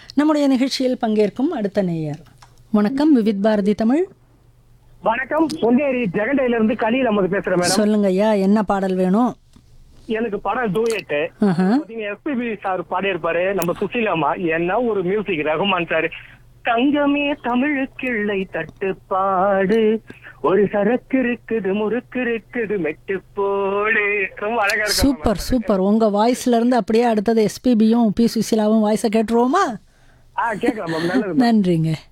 நம்முடைய நிகழ்ச்சியில் பங்கேற்கும் அடுத்த நேயர் வணக்கம் விவித் பாரதி தமிழ் வணக்கம் பொன்னேரி ஜெகண்டையில இருந்து கலியில் அம்மது பேசுறேன் மேடம் சொல்லுங்க ஐயா என்ன பாடல் வேணும் எனக்கு படம் டூயட்டு ஆஹா. எஸ்பிபி சார் பாடியிருப்பாரு நம்ம சுசீலாமா என்ன ஒரு மியூசிக் ரகுமான் சார் தங்கமே தமிழுக்கிள்ளை தட்டுப்பாடு ஒரு சரக்கு இருக்குது முறுக்கு இருக்குது மெட்டு போடு ரொம்ப அழகா இருக்கு சூப்பர் சூப்பர் உங்க வாய்ஸ்ல இருந்து அப்படியே அடுத்தது எஸ்பிபியும் பி சுசிலாவும் வாய்ஸை கேட்டுருவோமா ஆ கேட்கலாம் மேம் நல்லது நன்றிங்க